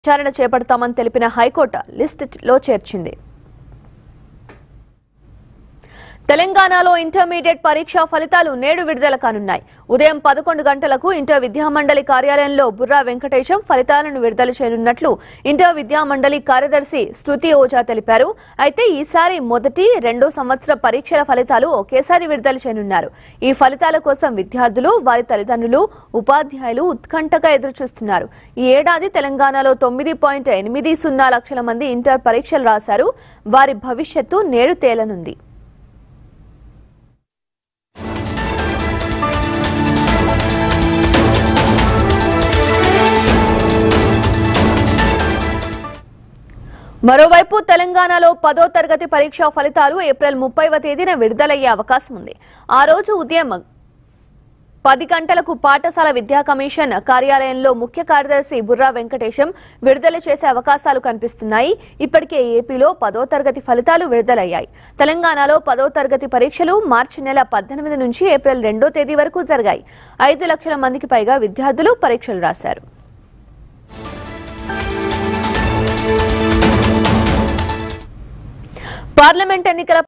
విచారణ చేపడతామని తెలిపిన హైకోర్టు లిస్టులో చేర్చింది తెలంగాణలో ఇంటర్మీడియట్ పరీక్షా ఫలితాలు నేడు విడుదల కానున్నాయి ఉదయం పదకొండు గంటలకు ఇంటర్ విద్యామండలి కార్యాలయంలో బుర్రా వెంకటేశం ఫలితాలను విడుదల చేయనున్నట్లు ఇంటర్ విద్యామండలి కార్యదర్శి శృతి ఓజా తెలిపారు అయితే ఈసారి మొదటి రెండో సంవత్సర పరీక్షల ఫలితాలు ఒకేసారి విడుదల చేయనున్నారు ఈ ఫలితాల కోసం విద్యార్థులు వారి తల్లిదండ్రులు ఉపాధ్యాయులు ఉత్కంఠగా ఎదురుచూస్తున్నారు ఈ ఏడాది తెలంగాణలో తొమ్మిది పాయింట్ ఎనిమిది సున్నా లక్షల మంది ఇంటర్ పరీక్షలు రాశారు వారి భవిష్యత్తు నేడు తేలనుంది మరోవైపు తెలంగాణలో పదో తరగతి పరీక్షా ఫలితాలు ఏప్రిల్ ముప్పైవ తేదీన విడుదలయ్యే అవకాశం ఉంది ఆ రోజు ఉదయం పది గంటలకు పాఠశాల విద్యా కమిషన్ కార్యాలయంలో ముఖ్య కార్యదర్శి బుర్రా వెంకటేశం విడుదల చేసే అవకాశాలు కనిపిస్తున్నాయి ఇప్పటికే ఏపీలో పదో తరగతి ఫలితాలు విడుదలయ్యాయి తెలంగాణలో పదో తరగతి పరీక్షలు మార్చి నెల పద్దెనిమిది నుంచి ఏప్రిల్ రెండో తేదీ వరకు జరిగాయి ఐదు లక్షల మందికి పైగా విద్యార్థులు పరీక్షలు రాశారు పార్లమెంట్ ఎన్నికల